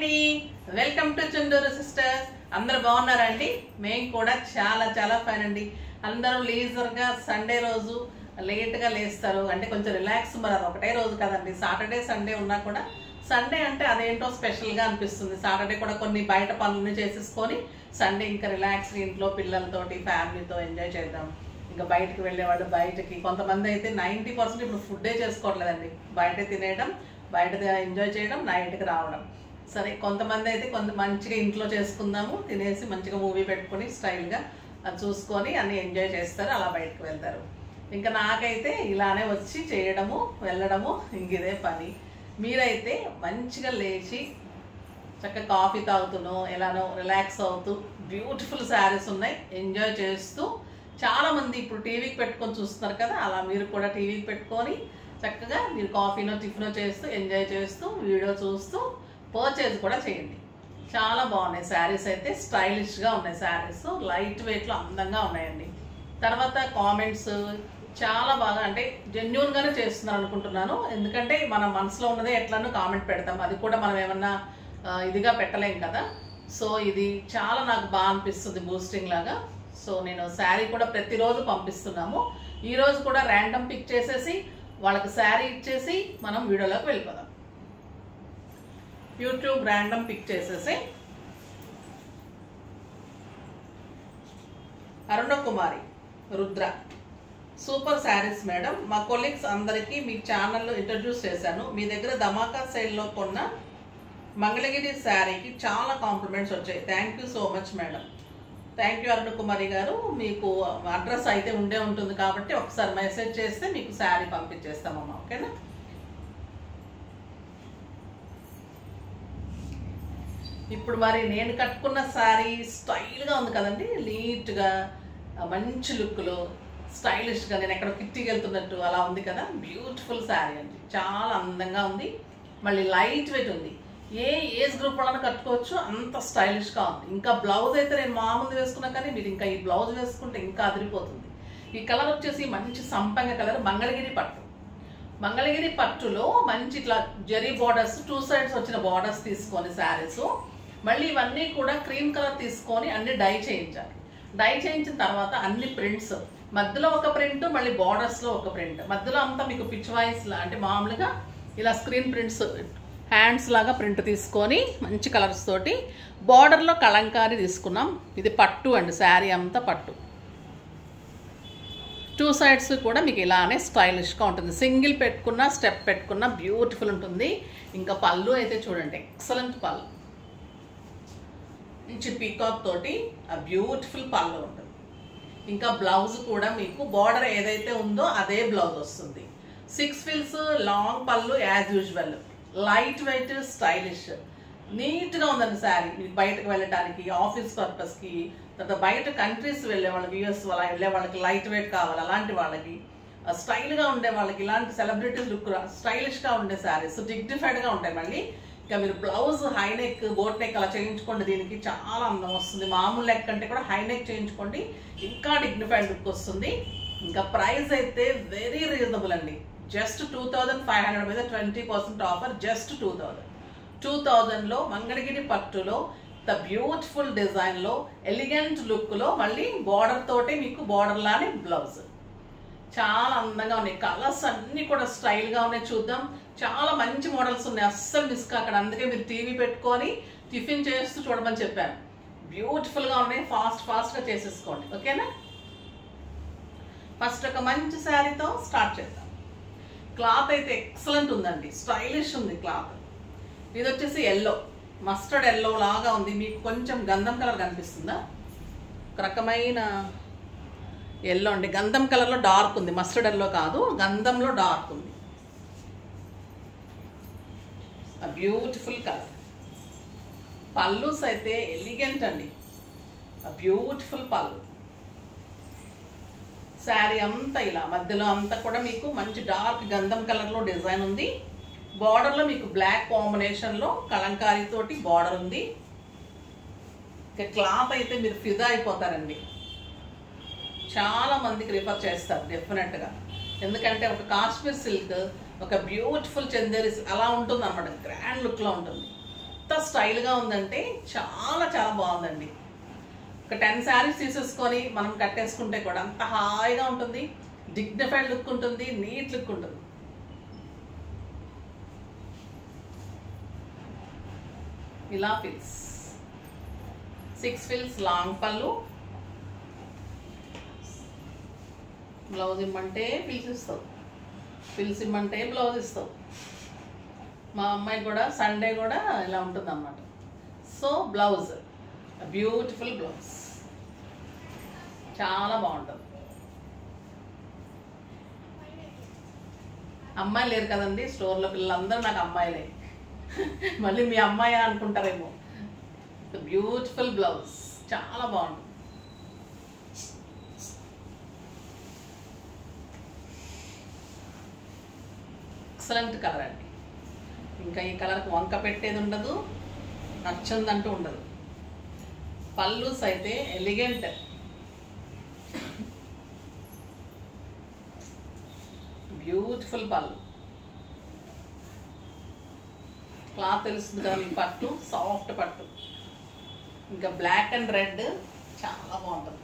అండి welcome to Chunduru sisters అందరు బాగున్నారండి మేము కూడా చాలా చాలా ఫైన్ అండి అందరూ లీజర్గా సండే రోజు లేట్గా లేస్తారు అంటే కొంచెం రిలాక్స్ మరి అది ఒకటే రోజు కదండి సాటర్డే సండే ఉన్నా కూడా సండే అంటే అదేంటో స్పెషల్గా అనిపిస్తుంది సాటర్డే కూడా కొన్ని బయట పనులని చేసేసుకొని సండే ఇంకా రిలాక్స్ ఇంట్లో పిల్లలతోటి ఫ్యామిలీతో ఎంజాయ్ చేద్దాం ఇంకా బయటకు వెళ్ళేవాళ్ళు బయటకి కొంతమంది అయితే నైంటీ పర్సెంట్ ఇప్పుడు ఫుడ్డే చేసుకోవట్లేదండి బయట తినేయడం బయట ఎంజాయ్ చేయడం నైట్కి రావడం సరే కొంతమంది అయితే కొంత మంచిగా ఇంట్లో చేసుకుందాము తినేసి మంచిగా మూవీ పెట్టుకొని స్టైల్గా అది చూసుకొని అన్ని ఎంజాయ్ చేస్తారు అలా బయటకు వెళ్తారు ఇంకా నాకైతే ఇలానే వచ్చి చేయడము వెళ్ళడము ఇంక ఇదే పని మీరైతే మంచిగా లేచి చక్కగా కాఫీ తాగుతూనో ఎలానో రిలాక్స్ అవుతూ బ్యూటిఫుల్ శారీస్ ఉన్నాయి ఎంజాయ్ చేస్తూ చాలా మంది ఇప్పుడు టీవీకి పెట్టుకొని చూస్తున్నారు కదా అలా మీరు కూడా టీవీకి పెట్టుకొని చక్కగా మీరు కాఫీనో టిఫినో చేస్తూ ఎంజాయ్ చేస్తూ వీడియో చూస్తూ పర్చేజ్ కూడా చేయండి చాలా బాగున్నాయి శారీస్ అయితే స్టైలిష్గా ఉన్నాయి శారీస్ లైట్ వెయిట్లో అందంగా ఉన్నాయండి తర్వాత కామెంట్స్ చాలా బాగా అంటే జెన్యున్గానే చేస్తున్నారు అనుకుంటున్నాను ఎందుకంటే మన మనసులో ఉన్నదే ఎట్లానో కామెంట్ పెడతాం అది కూడా మనం ఏమన్నా ఆ, ఇదిగా పెట్టలేం కదా సో ఇది చాలా నాకు బాగా అనిపిస్తుంది బూస్టింగ్ లాగా సో నేను శారీ కూడా ప్రతిరోజు పంపిస్తున్నాము ఈ రోజు కూడా ర్యాండమ్ పిక్ చేసేసి వాళ్ళకి శారీ ఇచ్చేసి మనం వీడియోలోకి వెళ్ళిపోదాం యూట్యూబ్ ర్యాండమ్ పిక్ చేసేసి Aruna Kumari Rudra super sarees madam మా కొలీగ్స్ అందరికీ మీ ఛానల్లో ఇంట్రడ్యూస్ చేశాను మీ దగ్గర ధమాకా సేల్లో కొన్న మంగళగిరి శారీకి చాలా కాంప్లిమెంట్స్ వచ్చాయి thank you so much madam thank you Aruna Kumari garu మీకు అడ్రస్ అయితే ఉండే ఉంటుంది కాబట్టి ఒకసారి మెసేజ్ చేస్తే మీకు శారీ పంపించేస్తామమ్మా ఓకేనా ఇప్పుడు మరి నేను కట్టుకున్న శారీ స్టైల్గా ఉంది కదండి నీట్గా మంచి లుక్లో స్టైలిష్గా నేను ఎక్కడ కిట్టికి వెళ్తున్నట్టు అలా ఉంది కదా బ్యూటిఫుల్ శారీ అండి చాలా అందంగా ఉంది మళ్ళీ లైట్ వెయిట్ ఉంది ఏ ఏజ్ గ్రూప్ వాళ్ళని కట్టుకోవచ్చు అంత స్టైలిష్గా ఉంది ఇంకా బ్లౌజ్ అయితే నేను మామూలు వేసుకున్నా కానీ మీరు ఇంకా ఈ బ్లౌజ్ వేసుకుంటే ఇంకా అదిరిపోతుంది ఈ కలర్ వచ్చేసి మంచి సంపంగ కలర్ మంగళగిరి పట్టు మంగళగిరి పట్టులో మంచి ఇట్లా జరీ బార్డర్స్ టూ సైడ్స్ వచ్చిన బార్డర్స్ తీసుకొని శారీస్ మళ్ళీ ఇవన్నీ కూడా క్రీమ్ కలర్ తీసుకొని అన్ని డై చేయించాలి డై చేయించిన తర్వాత అన్ని ప్రింట్స్ మధ్యలో ఒక ప్రింట్ మళ్ళీ బార్డర్స్లో ఒక ప్రింట్ మధ్యలో అంతా మీకు పిచ్ వాయిస్ అంటే మామూలుగా ఇలా స్క్రీన్ ప్రింట్స్ హ్యాండ్స్ లాగా ప్రింట్ తీసుకొని మంచి కలర్స్ తోటి బార్డర్లో కలంకారీ తీసుకున్నాం ఇది పట్టు అండి శారీ అంతా పట్టు టూ సైడ్స్ కూడా మీకు ఇలానే స్టైలిష్గా ఉంటుంది సింగిల్ పెట్టుకున్న స్టెప్ పెట్టుకున్న బ్యూటిఫుల్ ఉంటుంది ఇంకా పళ్ళు అయితే చూడండి ఎక్సలెంట్ పళ్ళు మంచి పీకాక్ తోటి ఆ బ్యూటిఫుల్ పళ్ళు ఉంటుంది ఇంకా బ్లౌజ్ కూడా మీకు బార్డర్ ఏదైతే ఉందో అదే బ్లౌజ్ వస్తుంది సిక్స్ ఫిల్స్ long pallu as usual light weight stylish నీట్గా ఉందండి శారీ మీకు బయటకు వెళ్ళటానికి ఆఫీస్ పర్పస్కి తర్వాత బయట కంట్రీస్ వెళ్ళే వాళ్ళకి యూఎస్ వాళ్ళ వెళ్ళే వాళ్ళకి లైట్ వెయిట్ కావాలి అలాంటి వాళ్ళకి స్టైల్గా ఉండే వాళ్ళకి ఇలాంటి సెలబ్రిటీ లుక్ స్టైలిష్గా ఉండే శారీస్ డిగ్నిఫైడ్గా ఉంటాయి మళ్ళీ ఇంకా మీరు blouse high neck boat neck అలా చేయించుకోండి దీనికి చాలా అందం వస్తుంది మామూలు నెక్ అంటే కూడా హై నెక్ చేయించుకోండి ఇంకా డిగ్నిఫైడ్ లుక్ వస్తుంది ఇంకా ప్రైస్ అయితే వెరీ రీజనబుల్ అండి just two thousand five hundred మీద twenty percent offer just two thousand two థౌజండ్లో మంగళగిరి పట్టులో ద బ్యూటిఫుల్ డిజైన్లో ఎలిగెంట్ లుక్లో మళ్ళీ బార్డర్ తోటి మీకు బార్డర్ లానే బ్లౌజ్ చాలా అందంగా ఉన్నాయి కలర్స్ అన్నీ కూడా స్టైల్గా ఉన్నాయి చూద్దాం చాలా మంచి మోడల్స్ ఉన్నాయి అస్సలు మిస్ కాకండి అందుకే మీరు టీవీ పెట్టుకొని టిఫిన్ చేస్తూ చూడమని చెప్పాను బ్యూటిఫుల్గా ఉన్నాయి ఫాస్ట్ ఫాస్ట్గా చేసేసుకోండి ఓకేనా ఫస్ట్ ఒక మంచి శారీతో స్టార్ట్ చేద్దాం క్లాత్ అయితే ఎక్సలెంట్ ఉందండి స్టైలిష్ ఉంది క్లాత్ ఇది వచ్చేసి ఎల్లో మస్టర్డ్ ఎల్లో లాగా ఉంది మీకు కొంచెం గంధం కలర్ కనిపిస్తుందా ఒక రకమైన ఎల్లో అండి గంధం కలర్లో డార్క్ ఉంది మస్టర్డ్ ఎల్లో కాదు గంధంలో డార్క్ ఉంది బ్యూటిఫుల్ కలర్ పల్లూస్ అయితే ఎలిగెంట్ అండి బ్యూటిఫుల్ పళ్ళు శారీ అంతా ఇలా మధ్యలో అంతా కూడా మీకు మంచి డార్క్ గంధం కలర్లో డిజైన్ ఉంది బార్డర్లో మీకు బ్లాక్ కాంబినేషన్లో కలంకారీ తోటి బార్డర్ ఉంది ఇక క్లాత్ అయితే మీరు ఫిదా అయిపోతారండి చాలా మందికి రిఫర్ చేస్తారు డెఫినెట్గా ఎందుకంటే ఒక కాశ్మీర్ సిల్క్ ఒక బ్యూటిఫుల్ చందేరి అలా ఉంటుంది అనమాట గ్రాండ్ లుక్లో ఉంటుంది ఎంత స్టైల్గా ఉందంటే చాలా చాలా బాగుందండి ఒక టెన్ శారీస్ తీసేసుకొని మనం కట్టేసుకుంటే కూడా అంత హాయిగా ఉంటుంది డిగ్నిఫైడ్ లుక్ ఉంటుంది నీట్ లుక్ ఉంటుంది ఇలా ఫిల్స్ సిక్స్ ఫిల్స్ లాంగ్ పళ్ళు బ్లౌజ్ ఇమ్మంటే ఫిల్స్ ఇస్తావు ఫిల్స్ ఇమ్మంటే బ్లౌజ్ ఇస్తావు మా అమ్మాయి కూడా సండే కూడా ఇలా ఉంటుంది అన్నమాట సో బ్లౌజ్ బ్యూటిఫుల్ బ్లౌజ్ చాలా బాగుంటుంది అమ్మాయి లేరు కదండి స్టోర్లో పిల్లలందరూ నాకు అమ్మాయిలే మళ్ళీ మీ అమ్మాయి అనుకుంటారేమో బ్యూటిఫుల్ బ్లౌజ్ చాలా బాగుంటుంది ఎక్సలెంట్ కలర్ అండి ఇంకా ఈ కలర్కి వంక పెట్టేది ఉండదు నచ్చందంటూ ఉండదు పళ్ళుస్ అయితే ఎలిగెంట్ బ్యూటిఫుల్ పళ్ళు క్లాత్ తెలుస్తుంది కదా మీకు పట్టు సాఫ్ట్ పట్టు ఇంకా బ్లాక్ అండ్ రెడ్ చాలా బాగుంటుంది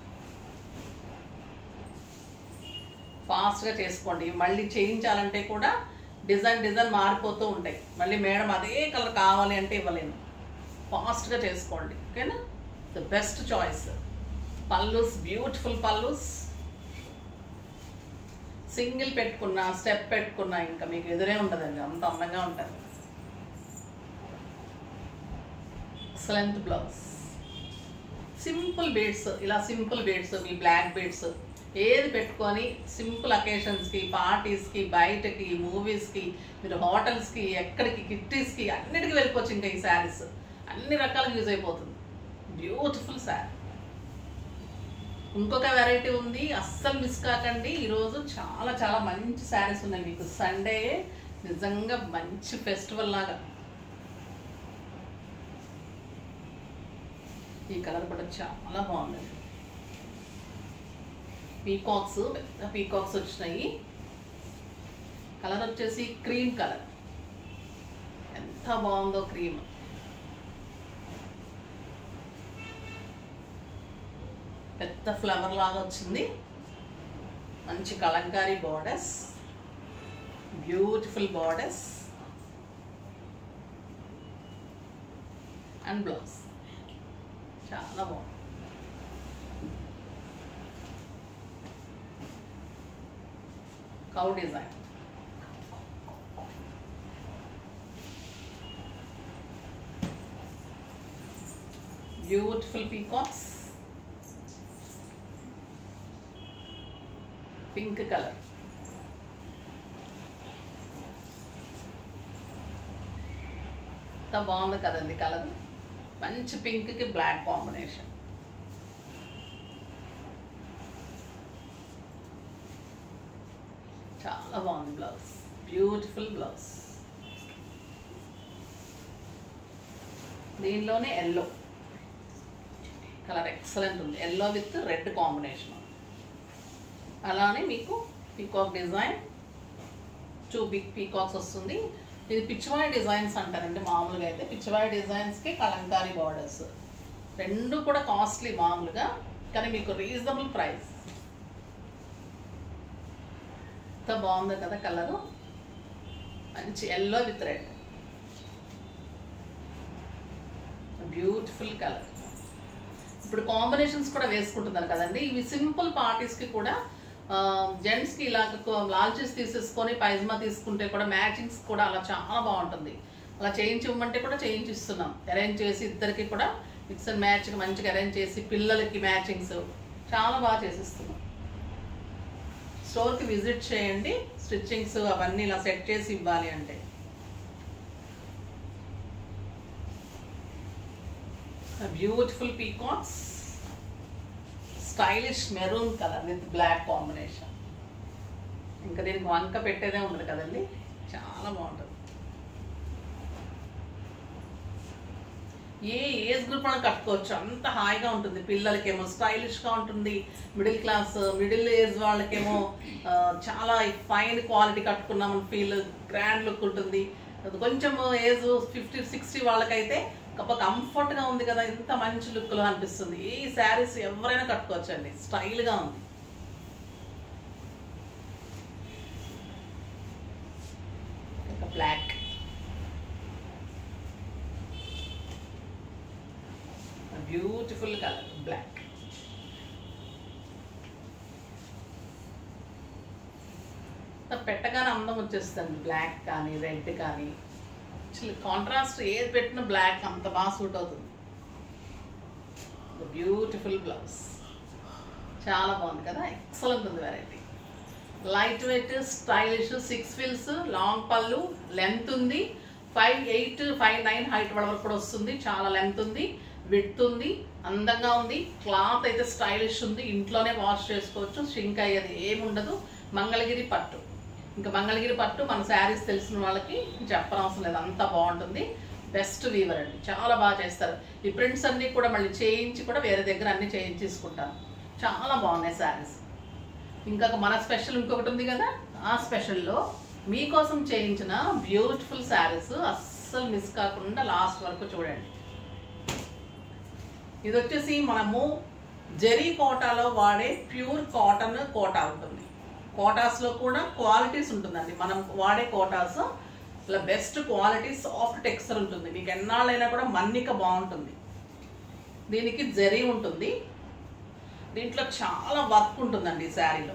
ఫాస్ట్గా చేసుకోండి మళ్ళీ చేయించాలంటే కూడా డిజైన్ డిజైన్ మారిపోతూ ఉంటాయి మళ్ళీ మేడం అదే కలర్ కావాలి అంటే ఇవ్వలేను ఫాస్ట్గా చేసుకోండి ఓకేనా the best choice pallus beautiful pallus single పెట్టుకున్నా స్టెప్ పెట్టుకున్నా ఇంకా మీకు ఎదురే ఉండదండి అంత అందంగా ఉంటుంది ఎక్సలెంట్ బ్లౌజ్ సింపుల్ బీడ్స్ ఇలా సింపుల్ బీడ్స్ మీ బ్లాక్ బీడ్స్ ఏది పెట్టుకొని సింపుల్ అకేషన్స్కి పార్టీస్కి బయటకి మూవీస్కి మీరు హోటల్స్కి ఎక్కడికి కిట్టీస్కి అన్నిటికీ వెళ్ళిపోవచ్చు ఇంకా ఈ శారీస్ అన్ని రకాలుగా యూజ్ అయిపోతుంది బ్యూటిఫుల్ శారీ ఇంకొక వెరైటీ ఉంది అస్సలు మిస్ కాకండి ఈరోజు చాలా చాలా మంచి శారీస్ ఉన్నాయి మీకు సండే నిజంగా మంచి ఫెస్టివల్ లాగా ఈ కలర్ కూడా చాలా బాగుంది పీకాక్స్ పెద్ద పీకాక్స్ వచ్చినాయి కలర్ వచ్చేసి క్రీమ్ కలర్ ఎంత బాగుందో క్రీమ్ పెద్ద ఫ్లవర్ లాగా వచ్చింది మంచి Kalamkari borders beautiful borders and blouse చాలా బాగుంది cow design beautiful peacocks pink colour ఎంత బాగుంది కదండి కలర్ మంచి పింక్కి బ్లాక్ కాంబినేషన్ చాలా బాగుంది బ్లౌజ్ బ్యూటిఫుల్ బ్లౌజ్ దీనిలోనే ఎల్లో కలర్ ఎక్సలెంట్ ఉంది ఎల్లో విత్ రెడ్ కాంబినేషన్ అలానే మీకు peacock design two big peacocks వస్తుంది ఇది పిచ్చివాయి డిజైన్స్ అంటారండి మామూలుగా అయితే పిచ్చివాయి డిజైన్స్కి కలంకారీ బార్డర్స్ రెండు కూడా కాస్ట్లీ మామూలుగా కానీ మీకు రీజనబుల్ ప్రైస్ ఎంత బాగుంది కదా కలరు మంచి yellow with red beautiful colour ఇప్పుడు కాంబినేషన్స్ కూడా వేసుకుంటున్నారు కదండి ఇవి సింపుల్ పార్టీస్కి కూడా జెంట్స్కి ఇలా లాల్ చేసి తీసేసుకొని పైజమా తీసుకుంటే కూడా మ్యాచింగ్స్ కూడా అలా చాలా బాగుంటుంది అలా చేయించి ఇవ్వమంటే కూడా చేయించి ఇస్తున్నాం అరేంజ్ చేసి ఇద్దరికి కూడా మిక్స్ అండ్ మ్యాచ్ మంచిగా అరేంజ్ చేసి పిల్లలకి మ్యాచింగ్స్ చాలా బాగా చేసిస్తున్నాం స్టోర్కి విజిట్ చేయండి స్టిచ్చింగ్స్ అవన్నీ ఇలా సెట్ చేసి ఇవ్వాలి అంటే beautiful peacocks stylish maroon colour with black combination ఇంకా దీనికి వంక పెట్టేదే ఉండదు కదండి చాలా బాగుంటుంది ఏ ఏజ్ గ్రూప్ అని కట్టుకోవచ్చు అంత హాయిగా ఉంటుంది పిల్లలకేమో స్టైలిష్గా ఉంటుంది మిడిల్ క్లాస్ మిడిల్ ఏజ్ వాళ్ళకేమో ఆ, చాలా ఫైన్ క్వాలిటీ కట్టుకున్నామని ఫీల్ గ్రాండ్ లుక్ ఉంటుంది అది కొంచెం ఏజ్ ఫిఫ్టీ సిక్స్టీ వాళ్ళకైతే ఒక కంఫర్ట్గా ఉంది కదా ఇంత మంచి లుక్లో అనిపిస్తుంది ఈ శారీస్ ఎవరైనా కట్టుకోవచ్చండి స్టైల్గా ఉంది ఒక బ్లాక్ బ్యూటిఫుల్ కలర్ బ్లాక్ పెట్టగానే అందం వచ్చేస్తుంది బ్లాక్ కానీ రెడ్ కానీ కాంట్రాస్ట్ ఏది పెట్టినా బ్లాక్ అంత బాగా సూట్ అవుతుంది బ్యూటిఫుల్ బ్లౌజ్ చాలా బాగుంది కదా ఎక్సలెంట్ ఉంది variety light weight stylish six ఫిల్స్ లాంగ్ పళ్ళు లెంత్ ఉంది five eight five nine height వరకు కూడా వస్తుంది చాలా లెంత్ ఉంది విడ్త్ ఉంది అందంగా ఉంది క్లాత్ అయితే స్టైలిష్ ఉంది ఇంట్లోనే వాష్ చేసుకోవచ్చు షింక్ అయ్యేది ఏమి ఉండదు మంగళగిరి పట్టు ఇంకా మంగళగిరి పట్టు మన శారీస్ తెలిసిన వాళ్ళకి చెప్పనవసరం లేదు అంత బాగుంటుంది బెస్ట్ వీవర్ అండి చాలా బాగా చేస్తారు ఈ ప్రింట్స్ అన్నీ కూడా మళ్ళీ చేయించి కూడా వేరే దగ్గర అన్ని చేయించి తీసుకుంటాను చాలా బాగున్నాయి శారీస్ ఇంకా మన స్పెషల్ ఇంకొకటి ఉంది కదా ఆ స్పెషల్లో మీకోసం చేయించిన బ్యూటిఫుల్ శారీస్ అస్సలు మిస్ కాకుండా లాస్ట్ వరకు చూడండి ఇది వచ్చేసి మనము జరీ కోటాలో వాడే ప్యూర్ కాటన్ కోటా ఉంటుంది కోటాస్లో కూడా క్వాలిటీస్ ఉంటుందండి మనం వాడే కోటాస్ ఇలా బెస్ట్ క్వాలిటీ సాఫ్ట్ టెక్స్చర్ ఉంటుంది మీకు ఎన్నాళ్ళైనా కూడా మన్నిక బాగుంటుంది దీనికి జరీ ఉంటుంది దీంట్లో చాలా వర్క్ ఉంటుందండి ఈ శారీలో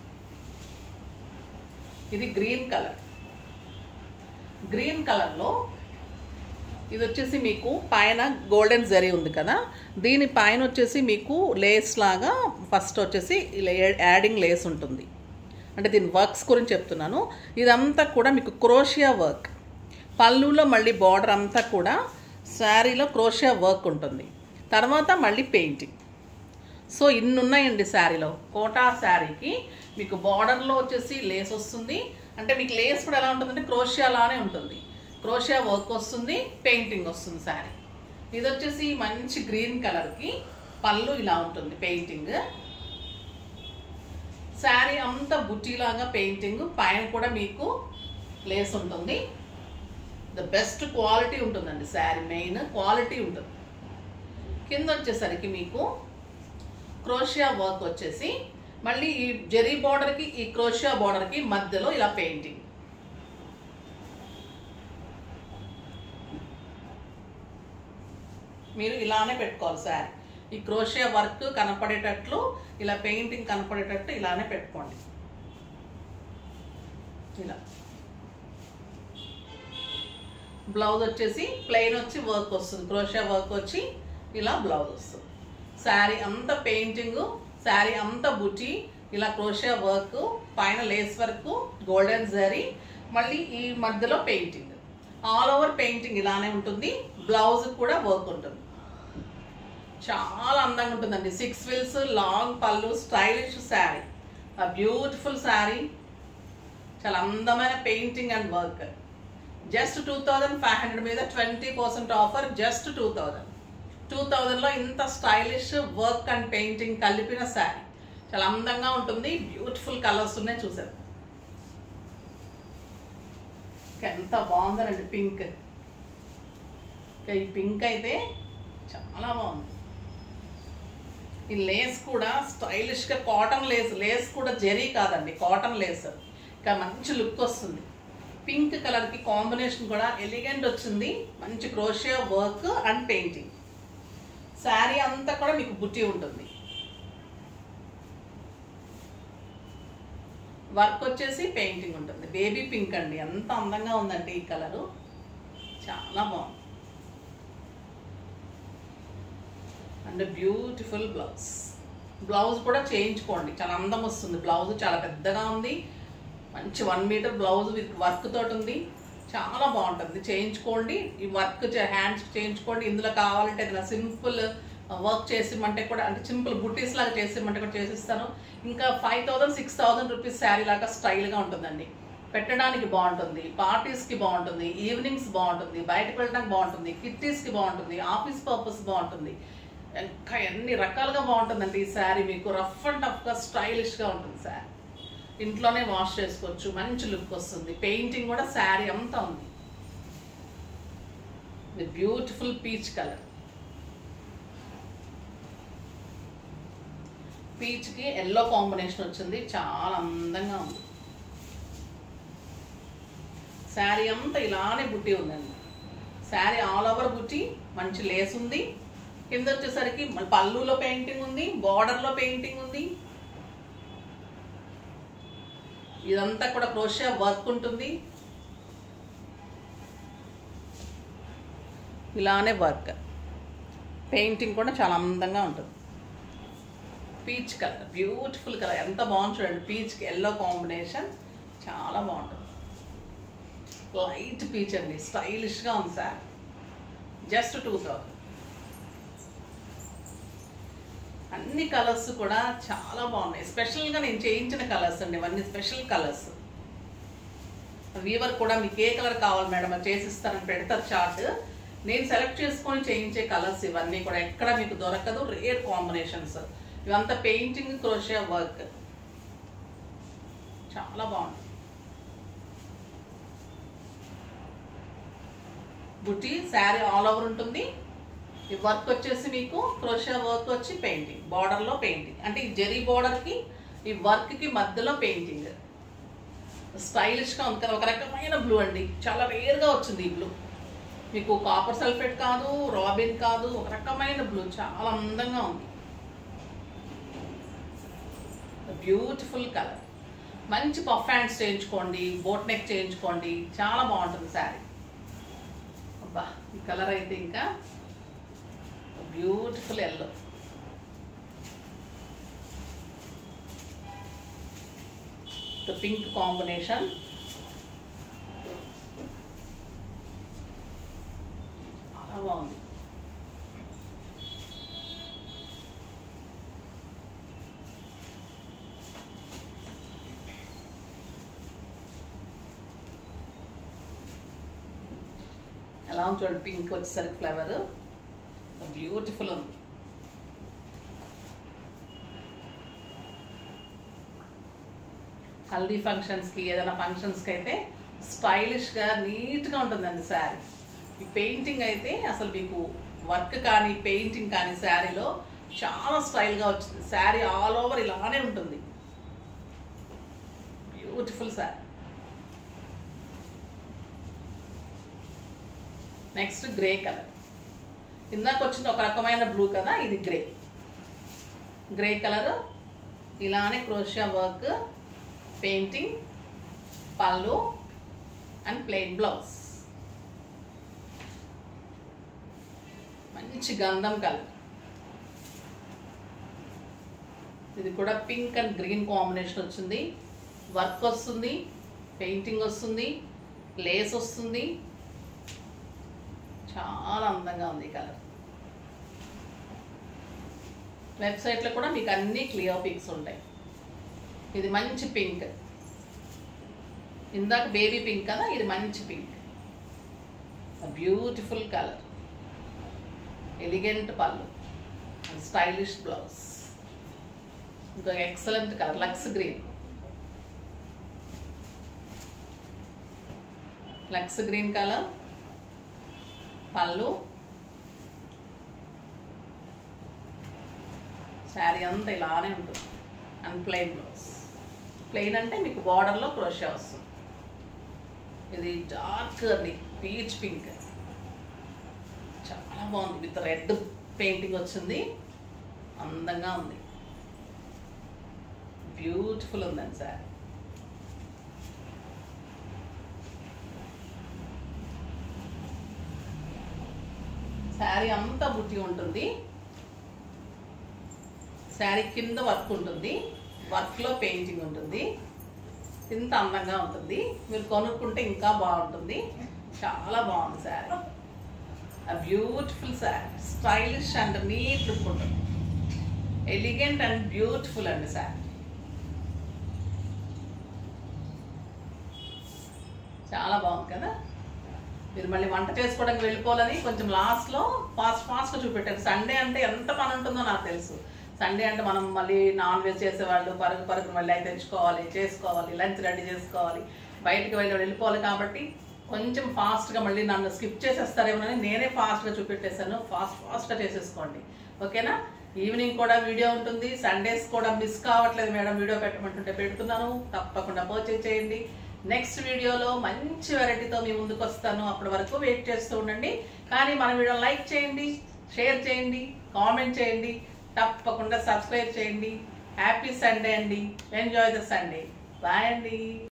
ఇది గ్రీన్ కలర్ గ్రీన్ కలర్లో ఇది వచ్చేసి మీకు పైన గోల్డెన్ జరీ ఉంది కదా దీని పైన వచ్చేసి మీకు లేస్ లాగా ఫస్ట్ వచ్చేసి ఇలా యాడింగ్ లేస్ ఉంటుంది అంటే దీని వర్క్స్ గురించి చెప్తున్నాను ఇదంతా కూడా మీకు క్రోషియా వర్క్ పళ్ళులో మళ్ళీ బార్డర్ అంతా కూడా శారీలో క్రోషియా వర్క్ ఉంటుంది తర్వాత మళ్ళీ పెయింటింగ్ సో ఇన్ని ఉన్నాయండి శారీలో కోటా శారీకి మీకు బార్డర్లో వచ్చేసి లేస్ వస్తుంది అంటే మీకు లేస్ కూడా ఎలా ఉంటుందంటే క్రోషియా లానే ఉంటుంది క్రోషియా వర్క్ వస్తుంది పెయింటింగ్ వస్తుంది శారీ ఇది వచ్చేసి మంచి గ్రీన్ కలర్కి పళ్ళు ఇలా ఉంటుంది పెయింటింగ్ శారీ అంతా బుట్టీలాగా పెయింటింగ్ పైన కూడా మీకు లేస్ ఉంటుంది ద బెస్ట్ క్వాలిటీ ఉంటుందండి శారీ మెయిన్ క్వాలిటీ ఉంటుంది కింద వచ్చేసరికి మీకు క్రోషియా వర్క్ వచ్చేసి మళ్ళీ ఈ జెరీ బార్డర్కి ఈ క్రోషియా బార్డర్కి మధ్యలో ఇలా పెయింటింగ్ మీరు ఇలానే పెట్టుకోవాలి శారీ ఈ క్రోషియా వర్క్ కనపడేటట్లు ఇలా పెయింటింగ్ కనపడేటట్టు ఇలానే పెట్టుకోండి ఇలా బ్లౌజ్ వచ్చేసి ప్లెయిన్ వచ్చి వర్క్ వస్తుంది క్రోషియా వర్క్ వచ్చి ఇలా బ్లౌజ్ వస్తుంది శారీ అంత పెయింటింగ్ శారీ అంత బుటి ఇలా క్రోషియా వర్క్ పైన లేస్ వర్క్ గోల్డెన్ జరీ మళ్ళీ ఈ మధ్యలో పెయింటింగ్ ఆల్ ఓవర్ పెయింటింగ్ ఇలానే ఉంటుంది బ్లౌజ్ కూడా వర్క్ ఉంటుంది చాలా అందంగా ఉంటుందండి సిక్స్ విల్స్ లాంగ్ పళ్ళు స్టైలిష్ శారీ ఆ బ్యూటిఫుల్ శారీ చాలా అందమైన painting and work just two thousand five hundred మీద twenty percent offer just two thousand two థౌజండ్లో ఇంత స్టైలిష్ వర్క్ అండ్ పెయింటింగ్ కలిపిన శారీ చాలా అందంగా ఉంటుంది బ్యూటిఫుల్ కలర్స్ ఉన్నాయి చూసారు ఎంత బాగుందనండి పింక్ ఈ పింక్ అయితే చాలా బాగుంది ఈ లేస్ కూడా స్టైలిష్గా కాటన్ లేస్ లేస్ కూడా జెరీ కాదండి కాటన్ లేస్ ఇంకా మంచి లుక్ వస్తుంది పింక్ కలర్కి కాంబినేషన్ కూడా ఎలిగెంట్ వచ్చింది మంచి crochet work and painting saree అంతా కూడా మీకు బుట్టి ఉంటుంది వర్క్ వచ్చేసి పెయింటింగ్ ఉంటుంది బేబీ పింక్ అండి ఎంత అందంగా ఉందండి ఈ కలరు చాలా బాగుంది అండ్ బ్యూటిఫుల్ బ్లౌజ్ బ్లౌజ్ కూడా చేయించుకోండి చాలా అందం వస్తుంది బ్లౌజ్ చాలా పెద్దగా ఉంది మంచి one metre blouse with work తోటి ఉంది చాలా బాగుంటుంది చేయించుకోండి ఈ వర్క్ హ్యాండ్స్ చేయించుకోండి ఇందులో కావాలంటే ఏదైనా సింపుల్ వర్క్ చేసిమంటే కూడా అంటే సింపుల్ బుటీస్ లాగా చేసిమంటే కూడా చేసిస్తాను ఇంకా five thousand six thousand rupees saree లాగా స్టైల్గా ఉంటుందండి పెట్టడానికి బాగుంటుంది పార్టీస్కి బాగుంటుంది ఈవినింగ్స్ బాగుంటుంది బయటకు వెళ్ళడానికి బాగుంటుంది కిట్టీస్కి బాగుంటుంది ఆఫీస్ పర్పస్ బాగుంటుంది ఇంకా ఎన్ని రకాలుగా బాగుంటుందండి ఈ శారీ మీకు రఫ్ అండ్ టఫ్గా స్టైలిష్గా ఉంటుంది శారీ ఇంట్లోనే వాష్ చేసుకోవచ్చు మంచి లుక్ వస్తుంది పెయింటింగ్ కూడా శారీ అంతా ఉంది ఇది బ్యూటిఫుల్ పీచ్ కలర్ పీచ్కి ఎల్లో కాంబినేషన్ వచ్చింది చాలా అందంగా ఉంది శారీ అంతా ఇలానే బుట్టి ఉందండి శారీ ఆల్ ఓవర్ బుట్టి మంచి లేస్ ఉంది కింద వచ్చేసరికి మళ్ళీ పళ్ళులో పెయింటింగ్ ఉంది బార్డర్లో పెయింటింగ్ ఉంది ఇదంతా కూడా క్రోషియా వర్క్ ఉంటుంది ఇలానే వర్క్ పెయింటింగ్ కూడా చాలా అందంగా ఉంటుంది పీచ్ కలర్ బ్యూటిఫుల్ కలర్ ఎంత బాగుంది చూడండి పీచ్కి ఎల్లో కాంబినేషన్ చాలా బాగుంటుంది లైట్ పీచ్ అండి స్టైలిష్గా ఉంది సార్ జస్ట్ టూ థౌజండ్ అన్ని కలర్స్ కూడా చాలా బాగున్నాయి స్పెషల్గా నేను చేయించిన కలర్స్ అండి ఇవన్నీ స్పెషల్ కలర్స్ వీవర్ కూడా మీకు ఏ కలర్ కావాలి మేడం అది చేసిస్తారని పెడతారు చార్ట్ నేను సెలెక్ట్ చేసుకొని చేయించే కలర్స్ ఇవన్నీ కూడా ఎక్కడ మీకు దొరకదు రేర్ కాంబినేషన్స్ ఇవంతా పెయింటింగ్ క్రోషియా వర్క్ చాలా బాగుంది బుట్టి శారీ ఆల్ ఓవర్ ఉంటుంది ఈ వర్క్ వచ్చేసి మీకు క్రోషియా వర్క్ వచ్చి పెయింటింగ్ బార్డర్లో పెయింటింగ్ అంటే ఈ జెరీ బార్డర్కి ఈ వర్క్కి మధ్యలో పెయింటింగ్ స్టైలిష్గా ఉంది కదా ఒక రకమైన బ్లూ అండి చాలా రేర్గా వచ్చింది ఈ బ్లూ మీకు కాపర్ సల్ఫేట్ కాదు రాబిన్ కాదు ఒక రకమైన బ్లూ చాలా అందంగా ఉంది బ్యూటిఫుల్ కలర్ మంచి పఫ్ హ్యాండ్స్ చేయించుకోండి బోట్ నెక్ చేయించుకోండి చాలా బాగుంటుంది శారీ అబ్బా ఈ కలర్ అయితే ఇంకా beautiful yellow the pink combination చాలా బాగుంది ఎలా ఉంది చూడండి పింక్ వచ్చేసరికి ఫ్లవర్ బ్యూటిఫుల్ ఉంది హల్దీ ఫంక్షన్స్కి ఏదైనా ఫంక్షన్స్కి అయితే స్టైలిష్గా నీట్గా ఉంటుందండి శారీ ఈ పెయింటింగ్ అయితే అసలు మీకు వర్క్ కానీ పెయింటింగ్ కానీ శారీలో చాలా స్టైల్గా వచ్చింది శారీ ఆల్ ఓవర్ ఇలానే ఉంటుంది beautiful saree next grey colour ఇందాక వచ్చింది ఒక రకమైన బ్లూ కదా ఇది గ్రే గ్రే కలర్ ఇలానే crochet work painting pallu and plain blouse మంచి గంధం కలర్ ఇది కూడా పింక్ అండ్ గ్రీన్ కాంబినేషన్ వచ్చింది వర్క్ వస్తుంది పెయింటింగ్ వస్తుంది లేస్ వస్తుంది చాలా అందంగా ఉంది ఈ కలర్ వెబ్సైట్లో కూడా మీకు అన్ని క్లియర్ పిక్స్ ఉంటాయి ఇది మంచి పింక్ ఇందాక బేబీ పింక్ కదా ఇది మంచి pink beautiful colour elegant pallu stylish blouse ఇంకొక ఎక్సలెంట్ కలర్ లక్స్ గ్రీన్ లక్స్ గ్రీన్ కలర్ పళ్ళు శారీ అంతా ఇలానే ఉంటుంది అండ్ ప్లెయిన్ బ్లౌజ్ ప్లెయిన్ అంటే మీకు బార్డర్లో క్రోషియా వస్తుంది ఇది డార్క్ అది పీచ్ పింక్ చాలా బాగుంది విత్ రెడ్ పెయింటింగ్ వచ్చింది అందంగా ఉంది బ్యూటిఫుల్ ఉందండి సార్ శారీ అంతా బుట్టి ఉంటుంది శారీ కింద వర్క్ ఉంటుంది వర్క్లో పెయింటింగ్ ఉంటుంది ఇంత అందంగా ఉంటుంది మీరు కొనుక్కుంటే ఇంకా బాగుంటుంది చాలా బాగుంది saree beautiful saree stylish and neat look ఉంటుంది ఎలిగెంట్ అండ్ బ్యూటిఫుల్ అండి శారీ చాలా బాగుంది కదా మీరు మళ్ళీ వంట చేసుకోవడానికి వెళ్ళిపోవాలని కొంచెం లాస్ట్లో ఫాస్ట్ ఫాస్ట్గా చూపెట్టారు సండే అంటే ఎంత పని ఉంటుందో నాకు తెలుసు సండే అంటే మనం మళ్ళీ నాన్ వెజ్ చేసేవాళ్ళు పరుగు పరుగు మళ్ళీ అవి తెచ్చుకోవాలి చేసుకోవాలి లంచ్ రెడీ చేసుకోవాలి బయటికి వెళ్ళి వెళ్ళిపోవాలి కాబట్టి కొంచెం ఫాస్ట్గా మళ్ళీ నన్ను స్కిప్ చేసేస్తారేమోనని నేనే ఫాస్ట్గా చూపెట్టేశాను ఫాస్ట్ ఫాస్ట్గా చేసేసుకోండి ఓకేనా ఈవినింగ్ కూడా వీడియో ఉంటుంది సండేస్ కూడా మిస్ కావట్లేదు మేడం వీడియో పెట్టమంటుంటే పెడుతున్నాను తప్పకుండా పర్చేజ్ చేయండి నెక్స్ట్ వీడియోలో మంచి వెరైటీతో మీ ముందుకు వస్తాను అప్పటి వరకు వెయిట్ చేస్తూ ఉండండి కానీ మన వీడియో లైక్ చేయండి షేర్ చేయండి కామెంట్ చేయండి తప్పకుండా సబ్స్క్రైబ్ చేయండి హ్యాపీ సండే అండి ఎంజాయ్ ద సండే బాయ్ అండి